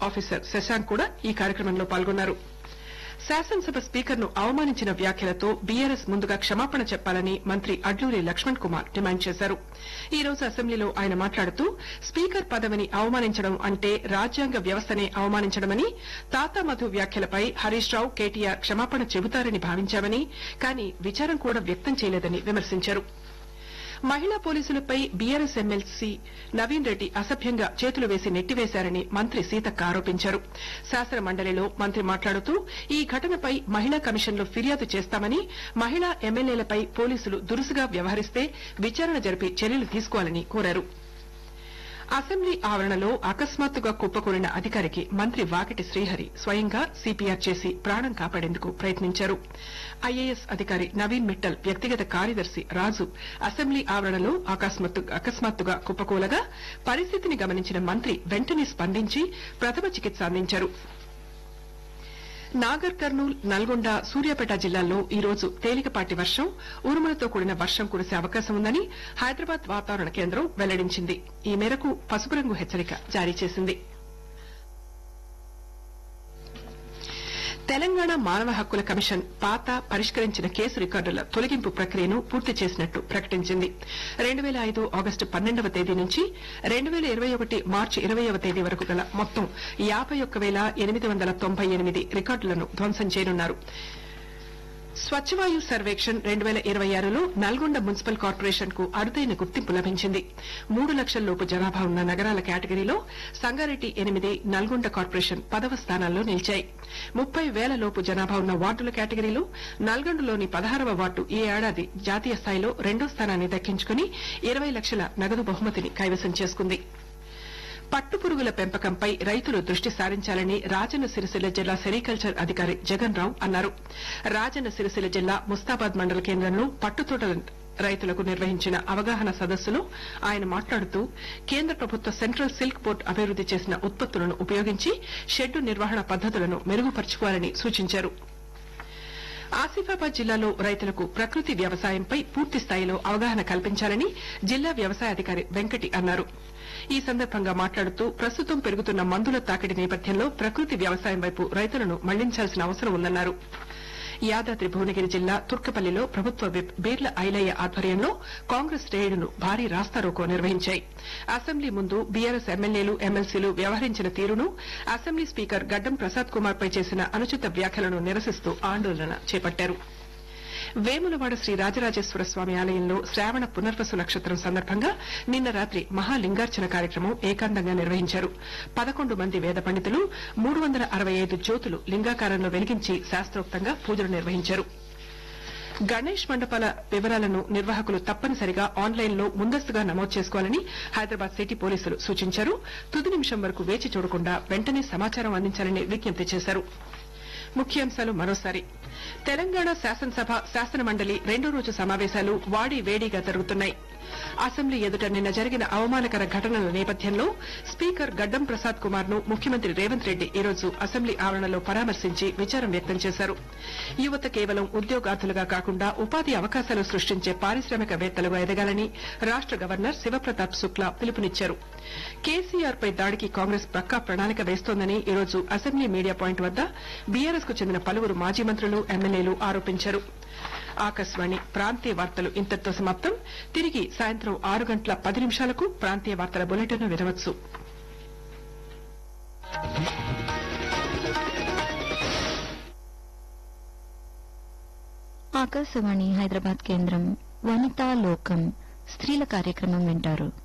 officer Shashank కూడా ఈ కార్యక్రమంలో పాల్గొన్నారు శాసనసభ స్పీకర్ ను అవమానించిన వ్యాఖ్యలతో బీఆర్ఎస్ ముందుగా క్షమాపణ చెప్పాలని మంత్రి అడ్లూరి లక్ష్మణ్ కుమార్ డిమాండ్ చేశారు ఈ రోజు అసెంబ్లీలో ఆయన మాట్లాడుతూ స్పీకర్ పదవిని అవమానించడం అంటే రాజ్యాంగ వ్యవస్థనే అవమానించడమని తాతా మధు వ్యాఖ్యలపై హరీష్ రావు కేటీఆర్ క్షమాపణ చెబుతారని భావించామని కానీ విచారం కూడా వ్యక్తం చేయలేదని విమర్శించారు మహిళా పోలీసులపై బీఆర్ఎస్ ఎమ్మెల్సీ నవీన్ రెడ్డి అసభ్యంగా చేతులు వేసి నెట్టివేశారని మంత్రి సీతక్క ఆరోపించారు శాసన మండలిలో మంత్రి మాట్లాడుతూ ఈ ఘటనపై మహిళా కమిషన్లో ఫిర్యాదు చేస్తామని మహిళా ఎమ్మెల్యేలపై పోలీసులు దురుసుగా వ్యవహరిస్తే విచారణ జరిపి చర్యలు తీసుకోవాలని కోరారు అసెంబ్లీ ఆవరణలో అకస్మాత్తుగా కుప్పకూలిన అధికారికి మంత్రి వాకిటి శ్రీహరి స్వయంగా సిపిఆర్ చేసి ప్రాణం కాపాడేందుకు ప్రయత్నించారు ఐఏఎస్ అధికారి నవీన్ మిట్టల్ వ్యక్తిగత కార్యదర్శి రాజు అసెంబ్లీ ఆవరణలో అకస్మాత్తుగా కుప్పకూలగా పరిస్థితిని గమనించిన మంత్రి వెంటనే స్పందించి ప్రథమ చికిత్స అందించారు నాగర్ కర్నూల్ నల్గొండ సూర్యాపేట జిల్లాల్లో ఈ రోజు తేలికపాటి వర్షం ఉరుములతో కూడిన వర్షం కురిసే అవకాశం ఉందని హైదరాబాద్ వాతావరణ కేంద్రం వెల్లడించింది ఈ మేరకు పసుపు రంగు హెచ్చరిక జారీ చేసింది తెలంగాణ మానవ హక్కుల కమిషన్ పాత పరిష్కరించిన కేసు రికార్డుల తొలగింపు ప్రక్రియను పూర్తి చేసినట్టు ప్రకటించింది రెండు వేల ఐదు ఆగస్టు పన్నెండవ తేదీ నుంచి రెండు వేల ఇరవై ఒకటి మార్చి ఇరవైవ తేదీ వరకు గల మొత్తం యాభై ఒక్క వేల ఎనిమిది వందల తొంభై ఎనిమిది రికార్డులను ధ్వంసం చేయనున్నారు స్వచ్ఛవాయు సర్వేక్షణ్ రెండు వేల ఇరవై ఆరులో నల్గొండ మున్సిపల్ కార్పొరేషన్ కు అరుదైన గుర్తింపు లభించింది మూడు లక్షల లోపు జనాభా ఉన్న నగరాల కేటగిరీలో సంగారెడ్డి ఎనిమిది నల్గొండ కార్పొరేషన్ పదవ స్థానాల్లో నిలిచాయి ముప్పై వేల లోపు జనాభా ఉన్న వార్డుల కేటగిరీలో నల్గొండలోని పదహారవ వార్డు ఈ ఏడాది జాతీయ స్థాయిలో రెండో స్థానాన్ని దక్కించుకుని ఇరవై లక్షల నగదు బహుమతిని కైవసం చేసుకుంది పట్టుపురుగుల పెంపకంపై రైతులు దృష్టి సారించాలని రాజన్న సిరిసిల్ల జిల్లా సెరికల్చర్ అధికారి జగన్ రావు అన్నారు రాజన్న సిరిసిల్ల జిల్లా ముస్తాబాద్ మండల కేంద్రంలో పట్టుతోటల రైతులకు నిర్వహించిన అవగాహన సదస్సులో ఆయన మాట్లాడుతూ కేంద్ర ప్రభుత్వ సెంట్రల్ సిల్క్ బోర్డు అభివృద్ది చేసిన ఉత్పత్తులను ఉపయోగించి షెడ్డు నిర్వహణ పద్దతులను మెరుగుపరుచుకోవాలని సూచించారు ఆసిఫాబాద్ జిల్లాలో రైతులకు ప్రకృతి వ్యవసాయంపై పూర్తి స్థాయిలో అవగాహన కల్పించాలని జిల్లా వ్యవసాయ అధికారి వెంకటి అన్నారు ఈ సందర్భంగా మాట్లాడుతూ ప్రస్తుతం పెరుగుతున్న మందుల తాకిడి నేపథ్యంలో ప్రకృతి వ్యవసాయం వైపు రైతులను మళ్లించాల్సిన అవసరం ఉందన్నారు యాదాద్రి భువనగిరి జిల్లా తుర్కపల్లిలో ప్రభుత్వ విప్ బీర్ల ఐలయ్య ఆధ్వర్యంలో కాంగ్రెస్ శ్రేణులు భారీ రాస్తారోకో నిర్వహించాయి అసెంబ్లీ ముందు బీఆర్ఎస్ ఎమ్మెల్యేలు ఎమ్మెల్సీలు వ్యవహరించిన తీరును అసెంబ్లీ స్పీకర్ గడ్డం ప్రసాద్ కుమార్ పై చేసిన అనుచిత వ్యాఖ్యలను నిరసిస్తూ ఆందోళన చేపట్టారు వేములవాడ శ్రీ రాజరాజేశ్వర స్వామి ఆలయంలో శ్రావణ పునర్వసు నక్షత్రం సందర్భంగా నిన్న రాత్రి మహాలింగార్చన కార్యక్రమం ఏకాంతంగా నిర్వహించారు పదకొండు మంది వేద పండితులు మూడు వందల అరవై ఐదు జ్యోతులు లింగాకారంలో వెలిగించి శాస్త్రోక్తంగా పూజలు నిర్వహించారు గణేష్ మండపాల వివరాలను నిర్వాహకులు తప్పనిసరిగా ఆన్లైన్లో ముందస్తుగా నమోదు చేసుకోవాలని హైదరాబాద్ సిటీ పోలీసులు సూచించారు తుది నిమిషం వరకు వేచి చూడకుండా వెంటనే సమాచారం అందించాలని విజ్ఞప్తి చేశారు ముఖ్యాంశాలు మరోసారి తెలంగాణ శాసనసభ శాసన మండలి రెండో రోజు సమావేశాలు వాడి వేడిగా జరుగుతున్నాయి అసెంబ్లీ ఎదుట నిన్న జరిగిన అవమానకర ఘటనల నేపథ్యంలో స్పీకర్ గడ్డం ప్రసాద్ కుమార్ ను ముఖ్యమంత్రి రేవంత్ రెడ్డి ఈరోజు అసెంబ్లీ ఆవరణలో పరామర్శించి విచారం వ్యక్తం చేశారు యువత కేవలం ఉద్యోగార్థులుగా కాకుండా ఉపాధి అవకాశాలు సృష్టించే పారిశ్రామికవేత్తలుగా ఎదగాలని రాష్ట గవర్నర్ శివప్రతాప్ శుక్లా పిలుపునిచ్చారు కేసీఆర్ పై దాడికి కాంగ్రెస్ పక్కా ప్రణాళిక వేస్తోందని ఈరోజు అసెంబ్లీ మీడియా పాయింట్ వద్ద బీఆర్ఎస్ కు చెందిన పలువురు మాజీ మంత్రులు ఎమ్మెల్యేలు ఆరోపించారు ఆకాశవాణి ప్రాంతీయ వార్తలు ఇంతటితో సమాప్తం తిరిగి సాయంత్రం ఆరు గంటల పది నిమిషాలకు ప్రాంతీయ వార్తల బులెటిన్ వినవచ్చు ఆకాశవాణి హైదరాబాద్ కేంద్రం వనితా లోకం స్త్రీల కార్యక్రమం వింటారు